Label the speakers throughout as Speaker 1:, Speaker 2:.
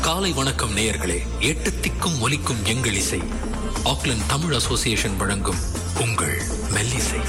Speaker 1: காலை வணக்கம் நேயர்களே எட்டு திக்கும் ஒலிக்கும் எங்கள் இசை ஆக்லண்ட் தமிழ் அசோசியேஷன் வழங்கும் உங்கள் மெல்லிசை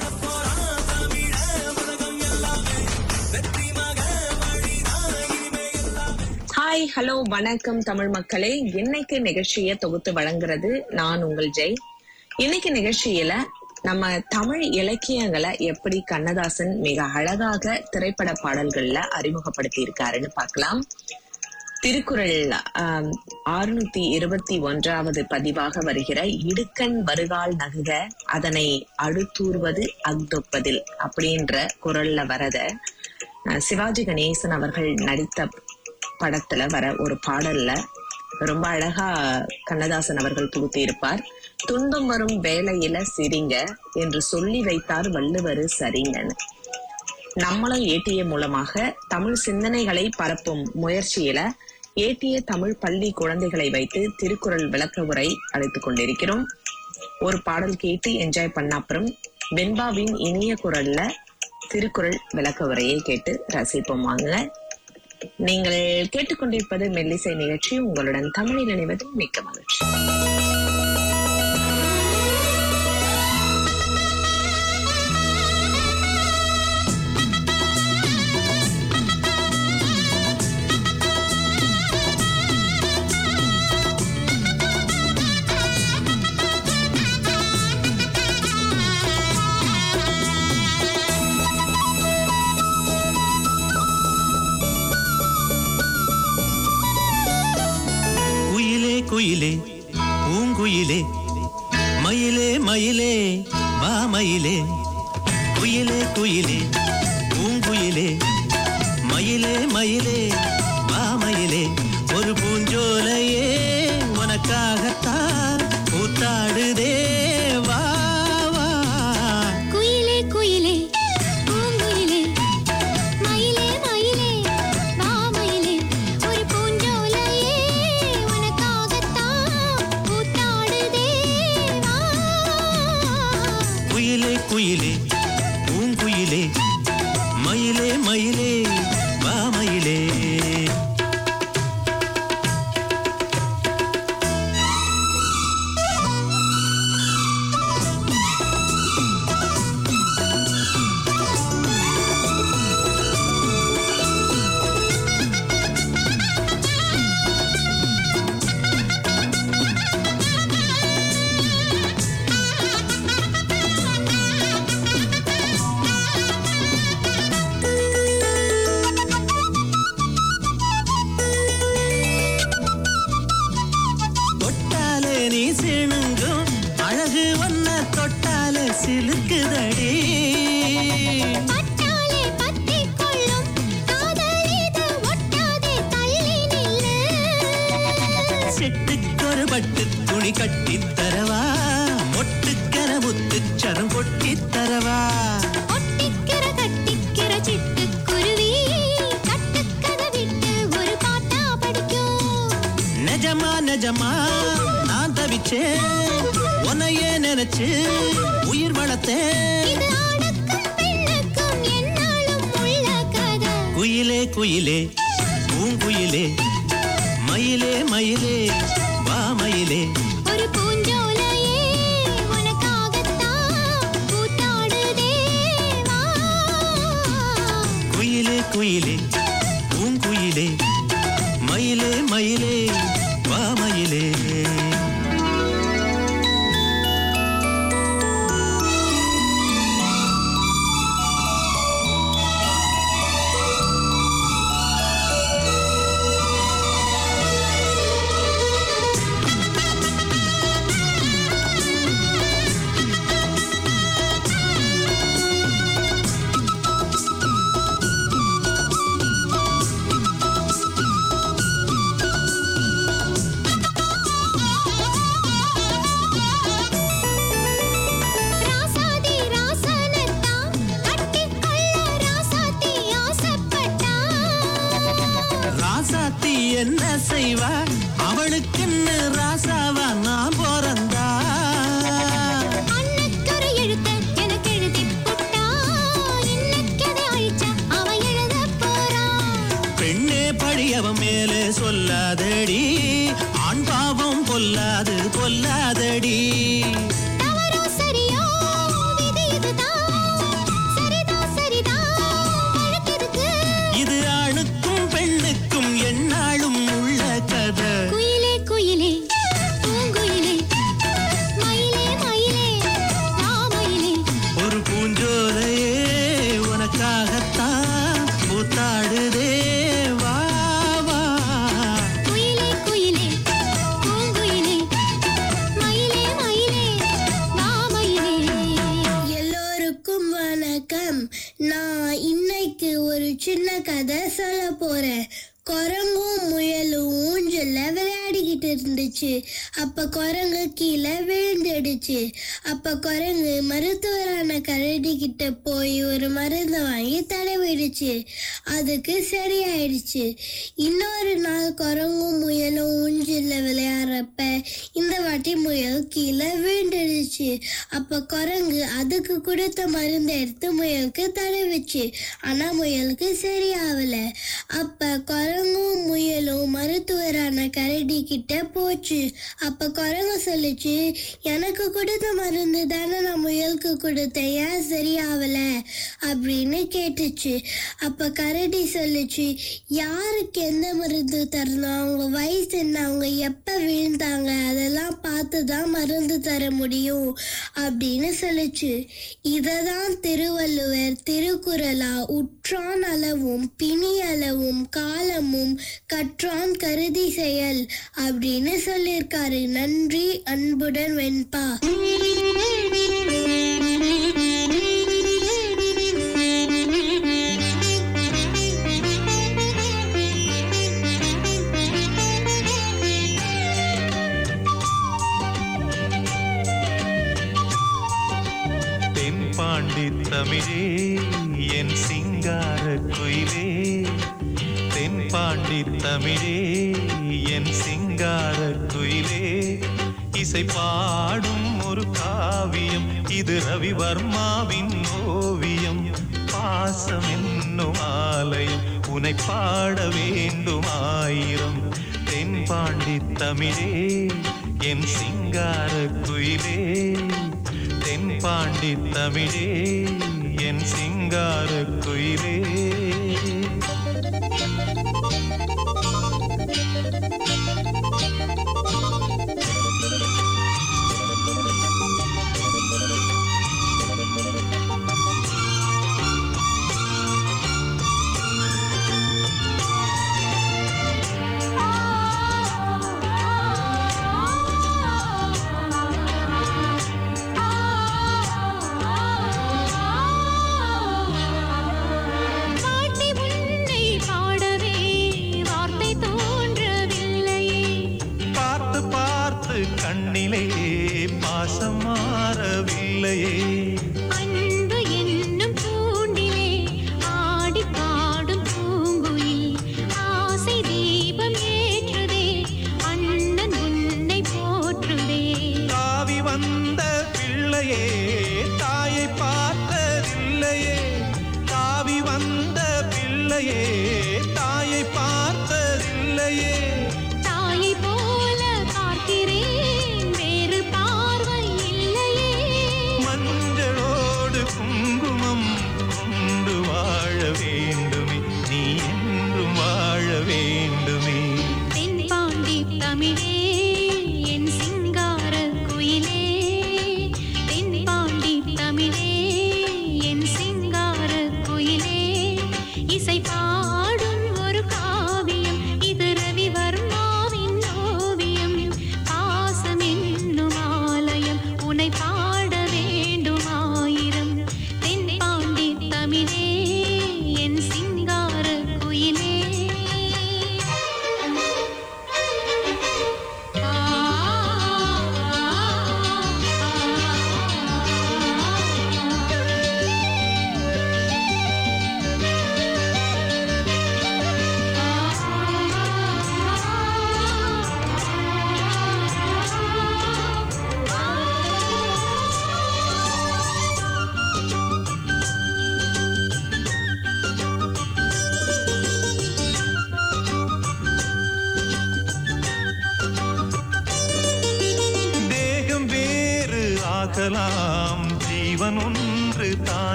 Speaker 2: ஹாய் ஹலோ வணக்கம் தமிழ் மக்களே இன்னைக்கு நிகழ்ச்சியை தொகுத்து வழங்குறது நான் உங்கள் ஜெய் இன்னைக்கு நிகழ்ச்சியில நம்ம தமிழ் இலக்கியங்களை எப்படி கண்ணதாசன் மிக அழகாக திரைப்பட பாடல்கள்ல அறிமுகப்படுத்தி இருக்காருன்னு பார்க்கலாம் திருக்குறள் ஆம், அறுநூத்தி இருபத்தி ஒன்றாவது பதிவாக வருகிற இடுக்கண் வருகால் நகுக அதனை அடுத்தூர்வது அக்தொப்பதில் அப்படின்ற குரல்ல வரத அஹ், சிவாஜி கணேசன் அவர்கள் நடித்த படத்துல வர ஒரு பாடல்ல ரொம்ப அழகா கண்ணதாசன் அவர்கள் புகுத்தி இருப்பார் துன்பம் வரும் வேலையில சிரிங்க என்று சொல்லி வைத்தார் வள்ளுவர் சரிங்கன்னு நம்மளும் ஏடிஏ மூலமாக தமிழ் சிந்தனைகளை பரப்பும் முயற்சியில ஏடிஏ தமிழ் பள்ளி குழந்தைகளை வைத்து திருக்குறள் விளக்க உரை அளித்துக் கொண்டிருக்கிறோம் ஒரு பாடல் கேட்டு என்ஜாய் பண்ண அப்புறம் வெண்பாவின் இனிய குரல்ல திருக்குறள் விளக்க உரையை கேட்டு ரசிப்போம் வாங்க நீங்கள் கேட்டுக்கொண்டிருப்பது மெல்லிசை நிகழ்ச்சி உங்களுடன் தமிழில் இணைவது மிக்க மகிழ்ச்சி
Speaker 3: குயிலே குயிலே பூங்குயிலே மயிலே மயிலே வா மயிலே குயிலே குயிலே பூங்குயிலே மயிலே மயிலே வா மயிலே ஒரு பூஞ்சோலையே உனக்காகத்தான் கூத்தாடுதே வா வா
Speaker 4: குயிலே குயிலே பூங்குயிலே மயிலே மயிலே வா மயிலே ஒரு பூஞ்சோலையே உனக்காகத்தான் கூத்தாடுதே வா
Speaker 3: குயிலே குயிலே பூங்குயிலே மயிலே மயிலே வா மயிலே தொட்டாலே நீ சிணுங்கும் அழகு ஒன்ன தொட்டாலே சிலுக்குதடி
Speaker 4: பட்டாலே பத்திக் கொள்ளும் காதல் இது ஒட்டாதே தள்ளி நில்லு
Speaker 3: சிட்டுக்கொரு பட்டு துணி கட்டித் தரவா மொட்டுக்கர முத்துச்சரம் கொட்டித் தரவா
Speaker 4: ஒட்டிக்கிற கட்டிக்கிற சிட்டுக்குருவி கட்டுக்கதை விட்டு ஒரு பாட்டா படிக்கும்
Speaker 3: நிஜமா நிஜமா நான் தவிச்சேன் உன்னையே நினைச்சு உயிர் வளர்த்தேன்
Speaker 4: இது ஆணுக்கும் பெண்ணுக்கும் என்னாலும் உள்ள கதை
Speaker 3: குயிலே குயிலே பூங்குயிலே மயிலே மயிலே வா மயிலே
Speaker 4: ஒரு பூஞ்சோலையே உனக்காகத்தான் கூத்தாடுதே வா
Speaker 3: குயிலே குயிலே பூங்குயிலே மயிலே மயிலே வா மயிலே
Speaker 4: ராசாதி ராசனத்தான் கட்டிக்கொள்ள ராசாத்தி ஆசைப்பட்டா
Speaker 3: ராசாத்தி என்ன செய்வா அவளுக்குன்னு ராசாவா நான் பிறந்தா
Speaker 4: அன்னைக்கொரு எழுத்த எனக்கு எழுதிப் புட்டா. இன்னைக்கதை அழிச்சா அவன் எழுதப் போறான்.
Speaker 3: பெண்ணே பழி எவன் மேலே சொல்லாதடி ஆண் பாவம் பொல்லாது பொல்லாதடி
Speaker 4: தவறோ சரியோ விதி இதுதான் சரிதான் சரிதான் வழக்கெதுக்கு
Speaker 3: இது ஆணுக்கும் பெண்ணுக்கும் எந்நாளும் உள்ள கதை
Speaker 4: குயிலே குயிலே பூங்குயிலே மயிலே மயிலே ராமயிலே
Speaker 3: ஒரு பூஞ்சோலையே உனக்காகத்தான் பூத்தாடுதே வா வா
Speaker 4: குயிலே குயிலே பூங்குயிலே மயிலே மயிலே ராமயிலே
Speaker 5: எல்லோருக்கும் வணக்கம் நான் இன்னைக்கு ஒரு சின்ன கதை சொல்ல போறேன் குரங்கும் முயலும் ஊஞ்சல்ல விளையாடிக்கிட்டு இருந்துச்சு அப்ப குரங்கு கீழே விழுந்துடுச்சு அப்ப குரங்கு மருத்துவரான கரடி கிட்ட போய் ஒரு மருந்து வாங்கி தடவிடுச்சு அதுக்கு சரியாயிடுச்சு இன்னொரு நாள் குரங்கும் முயலும் ஊஞ்சல்ல விளையாடுறப்ப இந்த வாட்டி முயல் கீழே விழுந்துடுச்சு அப்ப குரங்கு அதுக்கு கொடுத்த மருந்தை எடுத்து முயலுக்கு தடவிச்சு ஆனா முயலுக்கு சரியாகல அப்ப குரங்கும் முயலும் மருத்துவரான கரடி கிட்ட போச்சு அப்ப குரங்கு சொல்லுச்சு எனக்கு கொடுத்த மருந்து தானே நான் முயலுக்கு கொடுத்தேன் ஏன் சரியாகல அப்படின்னு கேட்டுச்சு அப்ப கரடி சொல்லுச்சு யாருக்கு எந்த மருந்து தரணும் அவங்க வயசு என்ன அவங்க எப்ப விழுந்தாங்க அதெல்லாம் பார்த்து தான் மருந்து தர முடியும் அப்படின்னு சொல்லுச்சு இததான் திருவள்ளுவர் திருக்குறளா உற்றான் அளவும் பிணி அளவும் காலமும் கற்றான் கருதி செயல் அப்படின்னு சொல்லியிருக்காரு நன்றி அன்புடன் வெண்பா
Speaker 6: தென்பாண்டி தமிழே என் சிங்கார குயிலே தென்பாண்டி தமிழே என் சிங்கார குயிலே இசை பாடும் ஒரு காவியம் இது ரவிவர்மாவின் ஓவியம் பாசம் என்னும் ஆலயம் உனை பாட வேண்டும் ஆயிரம் தென்பாண்டி தமிழே என் சிங்கார குயிலே தென்பாண்டி தமிழே என் சிங்கார குயிலே
Speaker 4: பாட்டி உன்னை பாடவே வார்த்தை தோன்றவில்லையே
Speaker 6: பார்த்து பார்த்து கண்ணிலே பாசம் மாறவில்லையே
Speaker 4: அன்பு என்னும் பூண்டிலே ஆடி பாடும் பூங்குயில் ஆசை தீபம் ஏற்றுதே அண்ணன் உன்னை போற்றுதே
Speaker 6: தாவி வந்த பிள்ளையே தாயை பார்த்ததில்லையே தாவி வந்த பிள்ளையே தாயை பார்த்ததில்லையே
Speaker 4: தாயை போல பார்க்கிறேன் வேறு பார்வை இல்லையே
Speaker 6: மஞ்சளோடு குங்குமம் கொண்டு வாழ வேண்டுமே நீ என்றும் வாழ வேண்டுமே
Speaker 4: தென்பாண்டி தமிழே என் சிங்கார குயிலே தென்பாண்டி தமிழே என் சிங்கார குயிலே இசை பாடும் ஒரு காவியம் இது ரவிவர்மா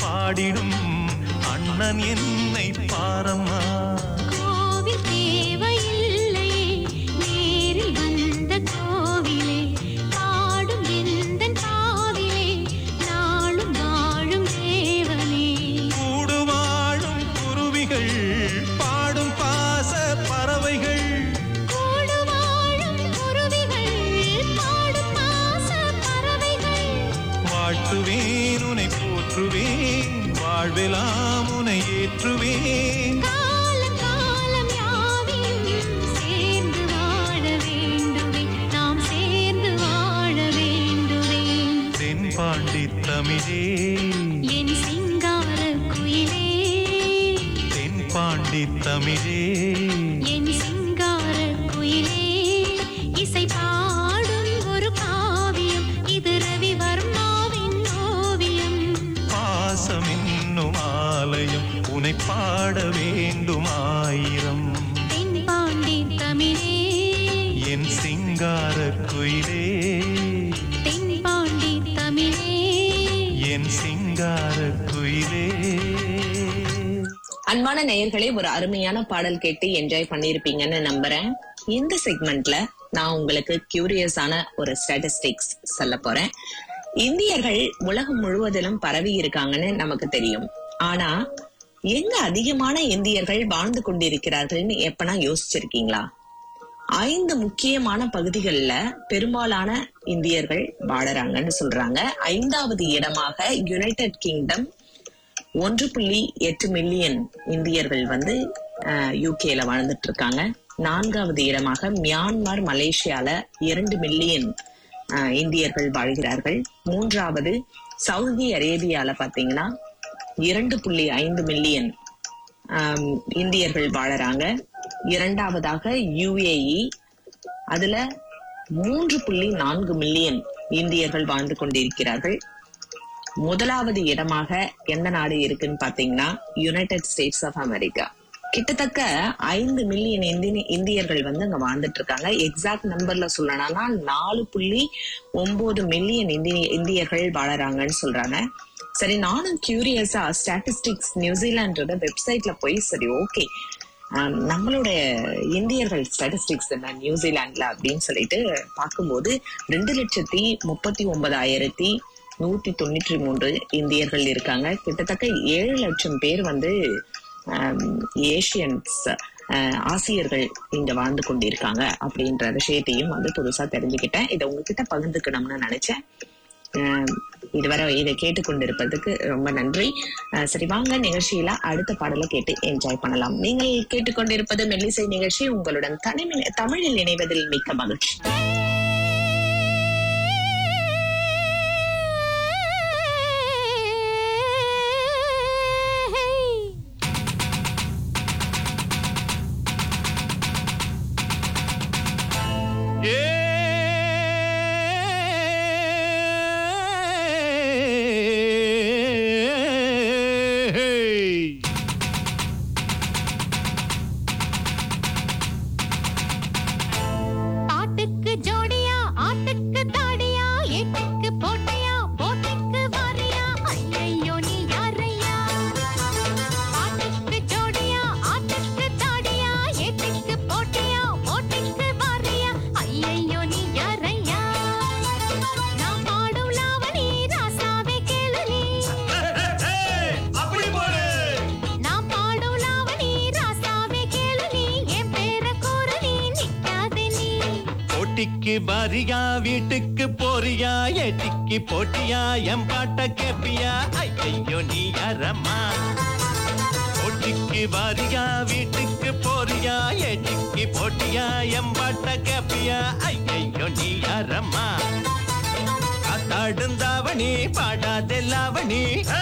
Speaker 6: பாடிடும் அண்ணன் என்னை பாரம்மா
Speaker 4: கோவில் தேவையில்லையே நேரில் வந்த கோவிலே பாடும் எந்தன் காவிலே நாளும் வாழும் தேவனே
Speaker 6: கூடு வாழும் குருவிகள் பாடும் பாச பறவைகள்
Speaker 4: கூடு வாழும் குருவிகள் பாடும் பாச பறவைகள்
Speaker 6: வாழ்த்துவேன் உனை போற்றுவேன் வாழ்வெல்லாம் உனை ஏற்றுவேன்
Speaker 4: காலம் காலம் யாவையும் சேர்ந்து வாழ வேண்டுவே நாம் சேர்ந்து வாழ வேண்டுவே
Speaker 6: தென்பாண்டி தமிழே
Speaker 4: என் சிங்கார குயிலே
Speaker 6: தென்பாண்டி தமிழே
Speaker 4: என் சிங்கார குயிலே இசை பாடும் ஒரு காவியம் இது ரவிவர்மாவின் ஓவியம்
Speaker 6: பாசம் என்னும் ஆலயம் உனை பாட வேண்டும் ஆயிரம்
Speaker 4: தென்பாண்டி தமிழே
Speaker 6: என் சிங்கார குயிலே
Speaker 4: தென்பாண்டி தமிழே
Speaker 6: என் சிங்கார குயிலே
Speaker 2: அன்பான நேயர்களே ஒரு அருமையான பாடல் கேட்டு என்ஜாய் பண்ணிருப்பீங்கன்னு நம்புறேன் இந்த செக்மெண்ட்ல நான் உங்களுக்கு கியூரியஸான ஒரு ஸ்டாட்டிஸ்டிக்ஸ் சொல்ல போறேன் இந்தியர்கள் உலகம் முழுவதிலும் பரவி இருக்காங்கன்னு நமக்கு தெரியும் ஆனா எங்க அதிகமான இந்தியர்கள் வாழ்ந்து கொண்டிருக்கிறார்கள்னு எப்பனா யோசிச்சிருக்கீங்களா ஐந்து முக்கியமான பகுதிகளில் பெரும்பாலான இந்தியர்கள் வாழறாங்கன்னு சொல்றாங்க ஐந்தாவது இடமாக யுனைடெட் கிங்டம் ஒன்று புள்ளி எட்டு மில்லியன் இந்தியர்கள் வந்து யூகேல வாழ்ந்துட்டு இருக்காங்க நான்காவது இடமாக மியான்மர் மலேசியால இரண்டு மில்லியன் அஹ், இந்தியர்கள் வாழ்கிறார்கள் மூன்றாவது சவுதி அரேபியால பாத்தீங்கன்னா இரண்டு புள்ளி ஐந்து மில்லியன் ஆம், இந்தியர்கள் வாழறாங்க இரண்டாவதாக யுஏஇ அதுல மூன்று புள்ளி நான்கு மில்லியன் இந்தியர்கள் வாழ்ந்து கொண்டிருக்கிறார்கள் முதலாவது இடமாக எந்த நாடு இருக்குன்னு பாத்தீங்கன்னா யுனைடெட் ஸ்டேட்ஸ் ஆஃப் அமெரிக்கா கிட்டத்தட்ட ஐந்து மில்லியன் இந்திய இந்தியர்கள் வந்து அங்க வாழ்ந்துட்டு இருக்காங்க எக்ஸாக்ட் நம்பர்ல சொல்லணும்னா நாலு புள்ளி ஒன்பது மில்லியன் இந்திய இந்தியர்கள் வாழறாங்கன்னு சொல்றாங்க சரி நானும் கியூரியஸா ஸ்டாட்டிஸ்டிக்ஸ் நியூசிலாண்டோட வெப்சைட்ல போய் சரி ஓகே நம்மளுடைய இந்தியர்கள் ஸ்டாட்டிஸ்டிக்ஸ் என்ன நியூசிலாந்துல அப்படின்னு சொல்லிட்டு பார்க்கும்போது ரெண்டு லட்சத்தி முப்பத்தி ஒன்பதாயிரத்தி நூத்தி தொண்ணூற்றி மூன்று இந்தியர்கள் இருக்காங்க கிட்டத்தட்ட ஏழு லட்சம் பேர் வந்து ஏஷியன்ஸ் ஆசியர்கள் இங்க வாழ்ந்து கொண்டிருக்காங்க அப்படின்ற விஷயத்தையும் வந்து புதுசா தெரிஞ்சுக்கிட்டேன் இதை உங்ககிட்ட பகிர்ந்துக்கணும்னு நினைச்சேன் ஆஹ் இதுவரை இதை கேட்டுக்கொண்டிருப்பதுக்கு ரொம்ப நன்றி ஆஹ் சரி வாங்க நிகழ்ச்சியில அடுத்த பாடலை கேட்டு என்ஜாய் பண்ணலாம் நீங்கள் கேட்டுக்கொண்டிருப்பது மெல்லிசை நிகழ்ச்சி உங்களுடன் தனிமை தமிழில் இணைவதில் மிக்க மகிழ்ச்சி
Speaker 4: பாட்டுக்கு ஜோடியா ஆட்டுக்கு தாடியா ஏட்டுக்கு போட்டையா போட்டுக்கு வாரியா ஐயையோ நீ யாரையா பாட்டுக்கு ஜோடியா ஆட்டுக்கு தாடியா ஏட்டுக்கு போட்டையா போட்டுக்கு வாரியா ஐயையோ நீ யாரையா நான் பாடும் லாவணி ராசாவே கேளு நீ நான் பாடும் லாவணி ராசாவே கேளு நீ என் பேர கூறு நீ நிக்காதே நீ
Speaker 3: போட்டிக்கு பாரியா வீட்டுக்கு போறியா ஏட்டிக்கு போட்டியா என் பாட்ட கேப்பியா ஐயோ நீ யாரம்மா போட்டிக்கு பாரியா வீட்டுக்கு போறியா ஏட்டிக்கு போட்டியா என் பாட்ட கேப்பியா ஐயோ நீ யாரம்மா காத்தாடுந்தாவணி பாடாதெல்லாவணி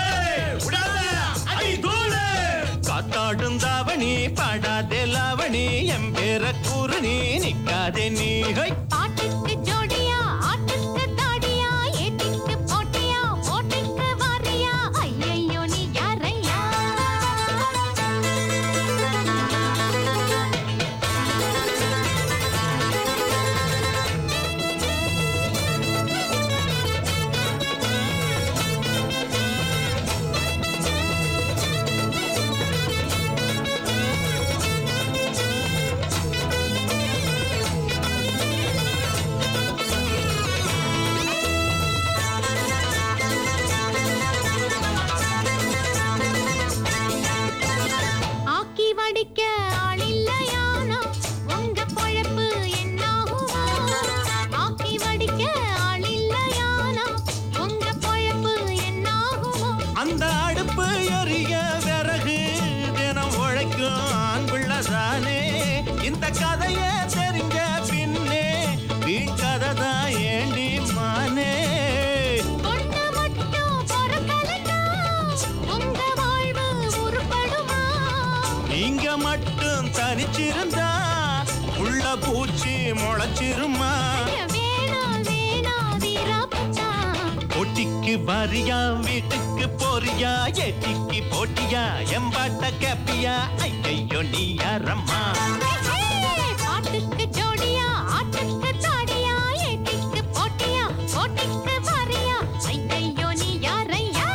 Speaker 3: காத்தாடுந்தாவணி பாடாதெல்லாவணி என் பேர கூறு நீ நிக்காதே நீ ஹை
Speaker 4: பாட்டுக்கு ஜோடியா ஆட்டுக்கு தாடியா ஏட்டிக்கு போட்டியா போட்டுக்கு வாரியா ஐயையோ நீ யாரையா
Speaker 3: மட்டும் தனிச்சிருந்தா உள்ள பூச்சி முளைச்சிருமா
Speaker 4: வேணா வேணா வீராப்பச்சா
Speaker 3: ஒட்டிக்கு வரியா வீட்டுக்கு போறியா ஏட்டிக்கு போட்டியா எம்பாட்ட கேப்பியா ஐயையோ நீ யாரம்மா
Speaker 4: பாட்டுக்கு ஜோடியா ஆட்டுக்கு தாடியா ஏட்டிக்கு போட்டியா போட்டிக்கு வரியா ஐயையோ நீ யாரையா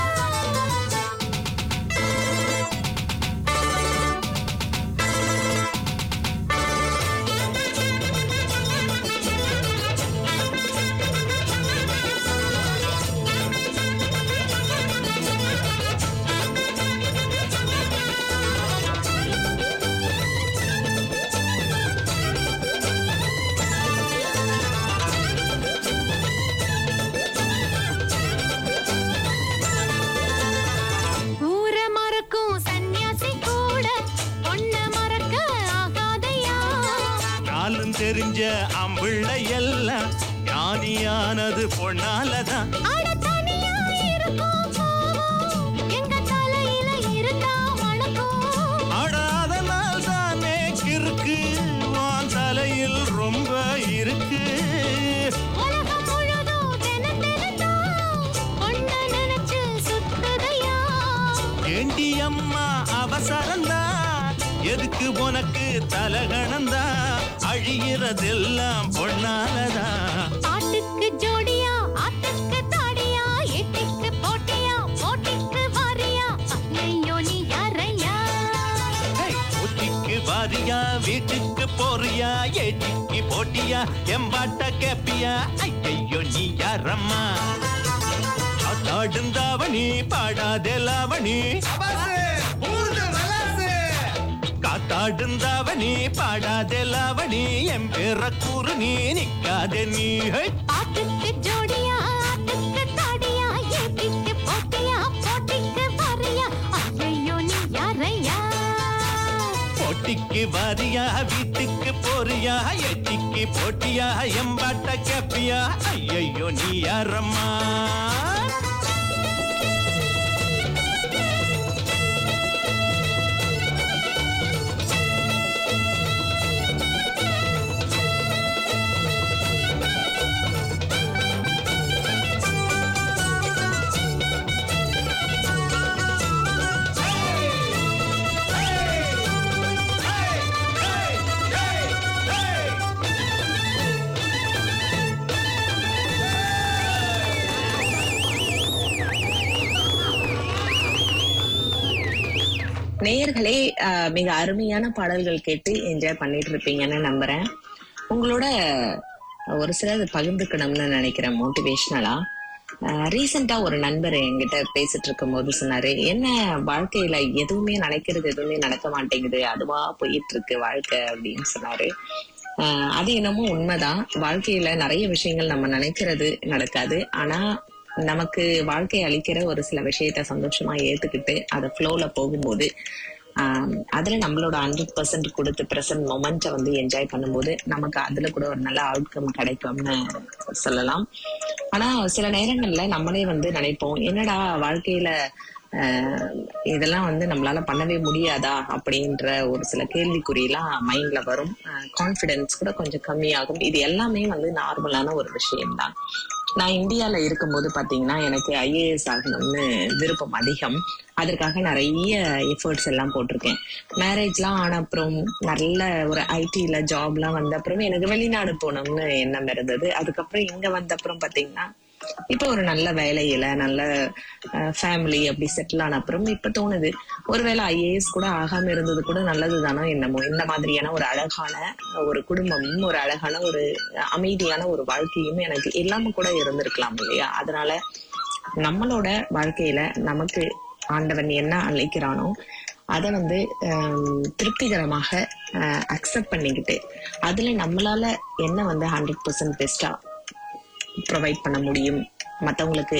Speaker 4: ஊர மறக்கும் சன்னியாசி கூட பொண்ண மறக்க ஆகாதையா
Speaker 3: நாளும் தெரிஞ்ச அம்பிள்ளை எல்லாம் ஞானியானது பொண்ணாலதான்
Speaker 4: அட தனியா இருக்கும் பாவம் எங்க தலையில இருந்தா வணக்கம்
Speaker 3: அட அதனால் தானே கிறுக்கு வான் தலையில் ரொம்ப இருக்கு
Speaker 4: உலகம் முழுதும் தினம் தினம்தான் பொண்ண நினைச்சு சுத்துதையா
Speaker 3: ஏண்டி அம்மா அவசரந்தா எதுக்கு உனக்கு தலகணந்தா அழிகிறதெல்லாம் பொண்ணாலதான்
Speaker 4: பாட்டுக்கு ஜோடியா ஆட்டுக்கு தாடியா ஏட்டிக்கு போட்டியா போட்டிக்கு வாரியா ஐயோ நீ யாரையா
Speaker 3: ஹேய், ஒட்டிக்கு வாரியா வீட்டுக்கு போறியா ஏட்டிக்கு போட்டியா எம்பாட்ட கேப்பியா ஐயையோ நீ யாரம்மா காத்தாடுந்தாவணி பாடாதே லாவணி காத்தாடுந்தாவணி பாடாதே லாவணி என் பேர கூறு நீ நிக்காதே நீ ஹை.
Speaker 4: பாட்டுக்கு ஜோடியா ஆட்டுக்கு தாடியா ஏட்டிக்கு போட்டியா போட்டிக்கு வாரியா ஐயோ நீ யாரையா
Speaker 3: போட்டிக்கு வாரியா வீட்டுக்கு போறியா எட்டிக்கு போட்டியா எம்பாட்ட கேப்பியா ஐயையோ நீ யாரம்மா
Speaker 2: நேயர்களே ஆஹ், மிக அருமையான பாடல்கள் கேட்டு என்ஜாய் பண்ணிட்டு இருப்பீங்கன்னு நம்புறேன் உங்களோட ஒரு சிலது பகிர்ந்துக்கணும்னு நினைக்கிறேன் மோட்டிவேஷ்னலா ரீசெண்டா ஒரு நண்பர் என்கிட்ட பேசிட்டு இருக்கும் போது சொன்னாரு என்ன வாழ்க்கையில எதுவுமே நினைக்கிறது எதுவுமே நடக்க மாட்டேங்குது அதுவா போயிட்டு இருக்கு வாழ்க்கை அப்படின்னு சொன்னாரு ஆஹ் அது என்னமோ உண்மைதான் வாழ்க்கையில நிறைய விஷயங்கள் நம்ம நினைக்கிறது நடக்காது ஆனா நமக்கு வாழ்க்கை அளிக்கிற ஒரு சில விஷயத்த சந்தோஷமா ஏத்துக்கிட்டு அதை ஃப்ளோல போகும்போது ஆஹ் அதுல நம்மளோட ஹண்ட்ரட் பர்சன்ட் கொடுத்து ப்ரெசன்ட் மொமெண்ட்டை வந்து என்ஜாய் பண்ணும்போது நமக்கு அதுல கூட ஒரு நல்ல அவுட்கம் கிடைக்கும்னு சொல்லலாம் ஆனா சில நேரங்கள்ல நம்மளே வந்து நினைப்போம் என்னடா வாழ்க்கையில ஆஹ் இதெல்லாம் வந்து நம்மளால பண்ணவே முடியாதா அப்படின்ற ஒரு சில கேள்விக்குறியெல்லாம் மைண்ட்ல வரும் கான்ஃபிடென்ஸ் கூட கொஞ்சம் கம்மியாகும் இது எல்லாமே வந்து நார்மலான ஒரு விஷயம்தான் நான் இந்தியால இருக்கும்போது பாத்தீங்கன்னா எனக்கு ஐஏஎஸ் ஆகணும்னு விருப்பம் அதிகம் அதற்காக நிறைய எஃபர்ட்ஸ் எல்லாம் போட்டிருக்கேன் மேரேஜ்லாம் ஆன அப்புறம் நல்ல ஒரு ஐடில ஜாப்லாம் வந்த அப்புறம் எனக்கு வெளிநாடு போகணும்னு எண்ணம் இருந்தது அதுக்கப்புறம் இங்க வந்த அப்புறம் பாத்தீங்கன்னா இப்ப ஒரு நல்ல வேலையில நல்ல ஃபேமிலி அப்படி செட்டில் ஆன அப்புறம் இப்ப தோணுது ஒருவேளை ஐஏஎஸ் கூட ஆகாம இருந்தது கூட நல்லதுதானோ என்னமோ இந்த மாதிரியான ஒரு அழகான ஒரு குடும்பமும் ஒரு அழகான ஒரு அமைதியான ஒரு வாழ்க்கையும் எனக்கு இல்லாம கூட இருந்திருக்கலாம் இல்லையா அதனால நம்மளோட வாழ்க்கையில நமக்கு ஆண்டவன் என்ன அழைக்கிறானோ அதை வந்து ஆம், திருப்திகரமாக அக்செப்ட் பண்ணிக்கிட்டு அதுல நம்மளால என்ன வந்து ஹண்ட்ரட் பர்சன்ட் பெஸ்டா ப்ரொவைட் பண்ண முடியும் மற்றவங்களுக்கு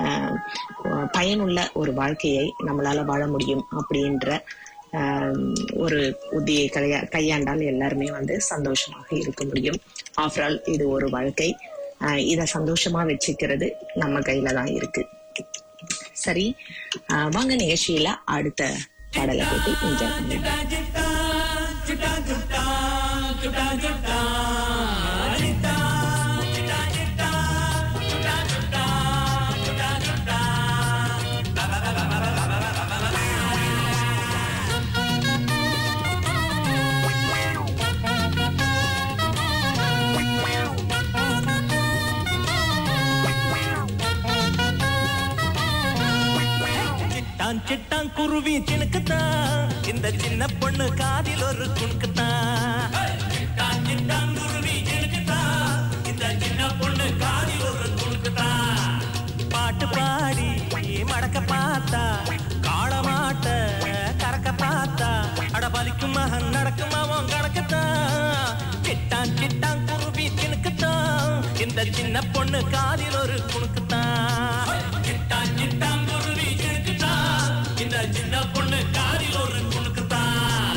Speaker 2: பயனுள்ள ஒரு வாழ்க்கையை நம்மளால வாழ முடியும் அப்படின்ற ஆஹ், ஒரு உத்தியை கையா கையாண்டால் எல்லாருமே வந்து சந்தோஷமாக இருக்க முடியும் ஆஃப்டர் ஆல் இது ஒரு வாழ்க்கை ஆஹ், இத சந்தோஷமா வச்சுக்கிறது நம்ம கையில தான் இருக்கு சரி ஆஹ், வாங்க நிகழ்ச்சியில அடுத்த பாடலை கேட்டு என்ஜாய் பண்ணுங்க
Speaker 3: சிட்டான் சிட்டான் குருவி சினுக்குத்தான் இந்த சின்ன பொண்ணு காதில் ஒரு குணுக்குத்தான் சிட்டான் சிட்டான் குருவி சினுக்குத்தான் இந்த சின்ன பொண்ணு காதில் ஒரு குணுக்குத்தான் பாட்டு பாடி மடக்க பார்த்தா காள மாட்ட கறக்க பார்த்தா அட பலிக்கும் மகன் நடக்கும் அவன் கணக்குத்தான் சிட்டான் சிட்டான் குருவி சினுக்குத்தான் இந்த சின்ன பொண்ணு காதில் ஒரு குணுக்குத்தான் சிட்டான் சிட்டான் குருவி சினுக்குத்தான் இந்த சின்ன பொண்ணு காதில் ஒரு குணுக்குத்தான்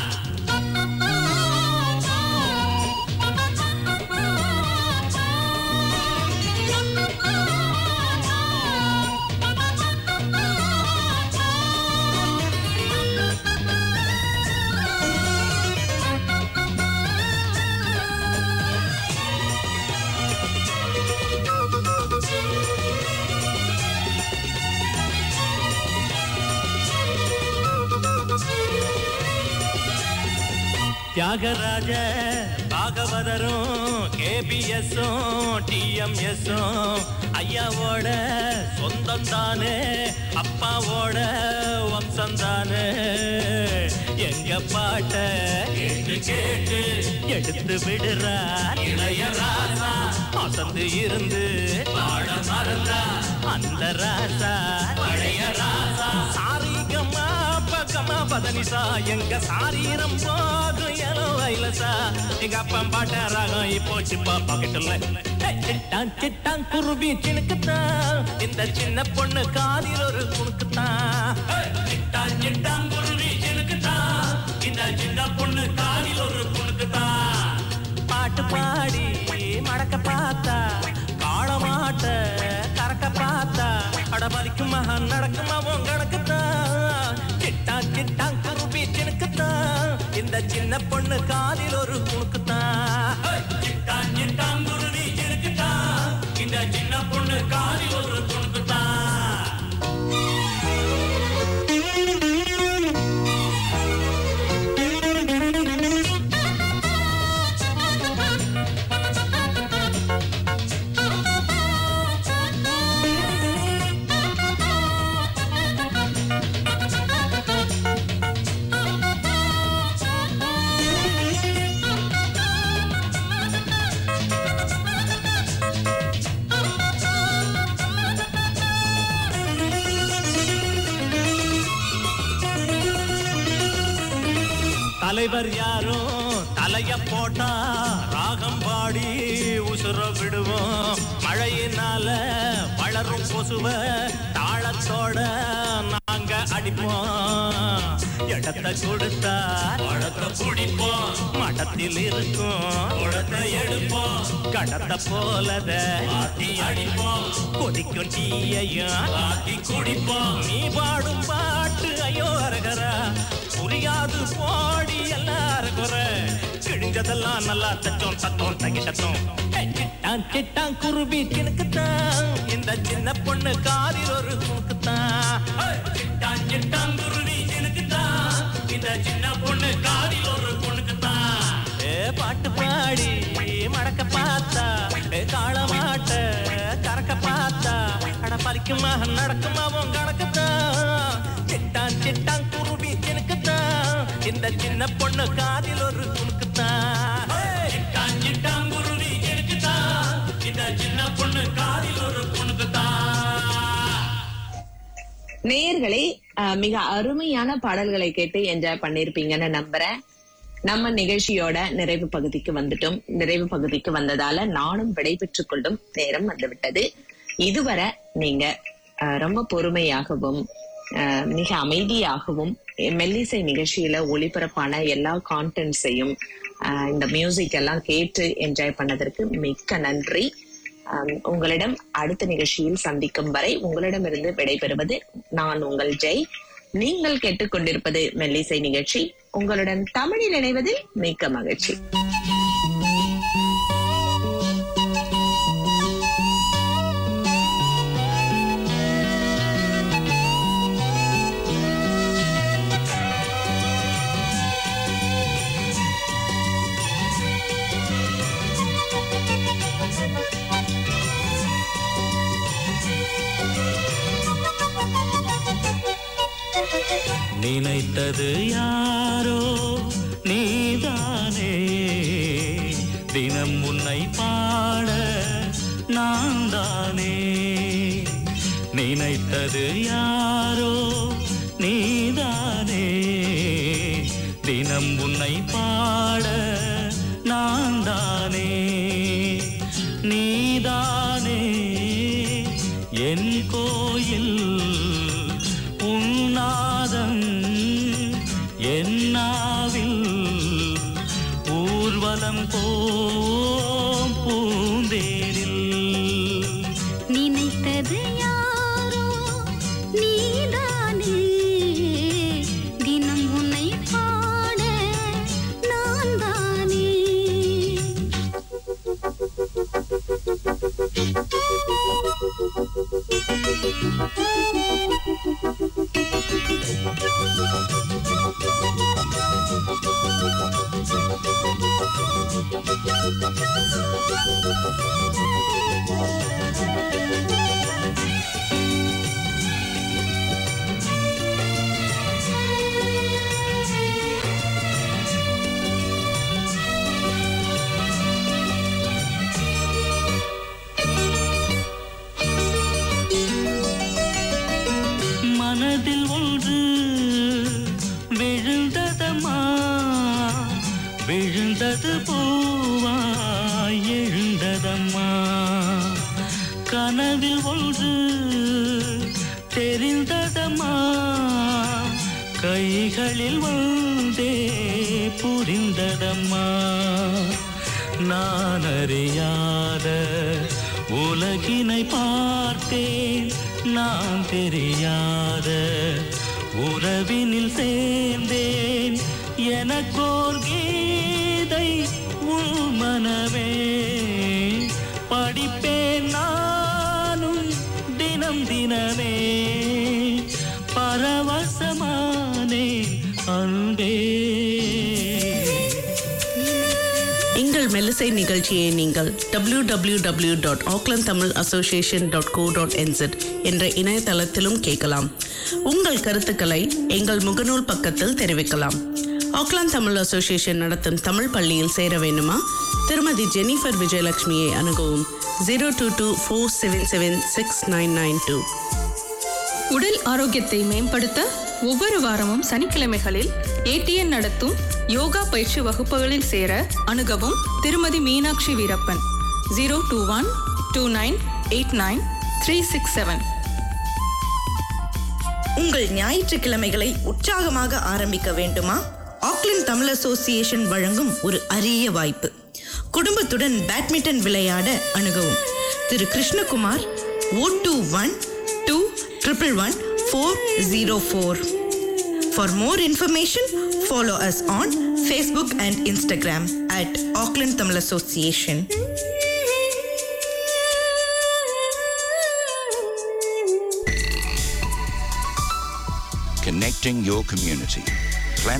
Speaker 3: தியாகராஜ பாகவதரும் கேபிஎஸும் டிஎம்எஸும் ஐயாவோட சொந்தம் தானே அப்பாவோட வம்சம் தானே எங்க பாட்ட கேட்டு கேட்டு எடுத்து விடுறா இளையராசா அசந்து இருந்து பாட மறந்தா அந்த ராசா பழைய ராசா சாரிகமா பக்கமா பதனிசா எங்க சாரீரம் போகும் எலோ வைலசா எங்க அப்பன் பாட்ட ராகம் இப்போ சிப்பா பாக்கெட்டுல சிட்டான் சிட்டான் குருவி சினுக்குத்தான் இந்த சின்ன பொண்ணு காதில் ஒரு குணுக்குத்தான் சிட்டான் சிட்டான் குருவி சினுக்குத்தான் இந்த சின்ன பொண்ணு காதில் ஒரு குணுக்குத்தான் பாட்டு பாடி மடக்க பார்த்தா காள மாட்ட கறக்க பார்த்தா அடபலிக்கும் மகன் நடக்கும் அவன் கணக்குத்தான் சிட்டான் சிட்டான் குருவி சினுக்குத்தான் இந்த சின்ன பொண்ணு காதில் ஒரு குணுக்குத்தான் சிட்டான் சிட்டான் குருவி சினுக்குத்தான் இந்த சின்ன பொண்ணு காதில் ஒரு குணுக்குத்தான் தலைவர் யாரும் தலைய போட்டா ராகம் பாடி உசுர விடுவோம் மழையினால வளரும் கொசுவ தாளத்தோட நாங்க அடிப்போம் இடத்தை கொடுத்தா பழத்தை குடிப்போம் மடத்தில் இருக்கும் குடத்தை எடுப்போம் கடத்தை போலத ஆட்டி அடிப்போம் கொதிக்கும் டீயையும் ஆட்டி குடிப்போம் நீ பாடும் பாட்டு ஐயோ அரகரா புரியாது போடி எல்லாரும் குறை கிழிஞ்சதெல்லாம் நல்லா தச்சோம் தத்தோம் தங்கி தத்தோம் சிட்டான் சிட்டான் குருவி கிணக்குத்தான் இந்த சின்ன பொண்ணு காதில் ஒரு குணுக்குத்தான் சிட்டான் சிட்டான் குருவி கிணக்குத்தான் இந்த சின்ன பொண்ணு காதில் ஒரு குணுக்குத்தான் ஏ பாட்டு பாடி மடக்க பார்த்தா ஏ காள மாட்ட கறக்க பார்த்தா அட பறிக்குமா நடக்குமா உன் கணக்குத்தான் சிட்டான் சிட்டான் குருவி சினுக்குத்தான் இந்த சின்ன பொண்ணு காதில் ஒரு குணுக்குத்தான் சிட்டான் சிட்டான் குருவி சினுக்குத்தான் இந்த சின்ன பொண்ணு காதில் ஒரு குணுக்குத்தான்
Speaker 2: நேயர்களே அஹ், மிக அருமையான பாடல்களை கேட்டு என்ஜாய் பண்ணிருப்பீங்கன்னு நம்புறேன் நம்ம நிகழ்ச்சியோட நிறைவு பகுதிக்கு வந்துட்டோம் நிறைவு பகுதிக்கு வந்ததால நானும் விடைபெற்றுக் கொள்ளும் நேரம் வந்துவிட்டது இதுவரை நீங்க அஹ், ரொம்ப பொறுமையாகவும் அஹ், மிக அமைதியாகவும் மெல்லிசை நிகழ்ச்சியில ஒளிபரப்பான எல்லா கான்டென்ட்ஸையும் இந்த மியூசிக் எல்லாம் கேட்டு என்ஜாய் பண்ணதற்கு மிக்க நன்றி ஆம், உங்களிடம் அடுத்த நிகழ்ச்சியில் சந்திக்கும் வரை உங்களிடமிருந்து விடைபெறுவது நான் உங்கள் ஜெய் நீங்கள் கேட்டுக்கொண்டிருப்பது மெல்லிசை நிகழ்ச்சி உங்களுடன் தமிழில் இணைவதில் மிக்க மகிழ்ச்சி
Speaker 3: நினைத்தது யாரோ நீதானே தினம் உன்னை பாட நான் தானே நினைத்தது யாரோ நீதானே தினம் உன்னை பாட நான் தானே நீதானே என் கோயில் உன்னாதம் என்னாவில் ஊர்வலம் போம் பூந்தேரில்
Speaker 4: நினைத்தது யாரோ நீதானே தினம் உன்னை பாட நான் தானே
Speaker 3: மனதில் ஒன்று விழுந்ததம்மா விழுந்தது பூவாய் எழுந்ததம்மா கனவில் ஒன்று தெரிந்ததம்மா கைகளில் வந்தே புரிந்ததம்மா நான் அறியாத உலகினை பார்த்தேன் நான் தெரியாத உறவினில் சேர்ந்தேன் எனக்கோர் கீதை உள் மனமே படிப்பேன் நானும் தினம் தினமே பரவசமானே அன்பே
Speaker 7: எங்கள் மெல்லிசை நிகழ்ச்சியை நீங்கள் W W W dot Auckland Tamil association dot co dot N Z என்ற இணையதளத்திலும் கேட்கலாம் உங்கள் கருத்துக்களை எங்கள் முகநூல் பக்கத்தில் தெரிவிக்கலாம் ஆக்லாந்து தமிழ் அசோசியேஷன் நடத்தும் தமிழ் பள்ளியில் சேர வேண்டுமா திருமதி ஜெனிஃபர் விஜயலட்சுமியை அணுகவும் zero two two four seven seven six nine nine two
Speaker 8: உடல் ஆரோக்கியத்தை மேம்படுத்த ஒவ்வொரு வாரமும் சனிக்கிழமைகளில் ஏடிஎன் நடத்தும் யோகா பயிற்சி வகுப்புகளில் சேர அணுகவும் திருமதி Meenakshi Veerappan zero two one two nine eight nine three six seven
Speaker 9: உங்கள் ஞாயிற்றுக்கிழமைகளை உற்சாகமாக ஆரம்பிக்க வேண்டுமா ஆக்லின் தமிழ் அசோசியேஷன் வழங்கும் ஒரு அரிய வாய்ப்பு குடும்பத்துடன் பேட்மிண்டன் விளையாட அணுகவும் திரு Krishnakumar oh two one two triple one four zero four for more information follow us on Facebook and Instagram at Auckland Tamil association
Speaker 10: Connecting your community.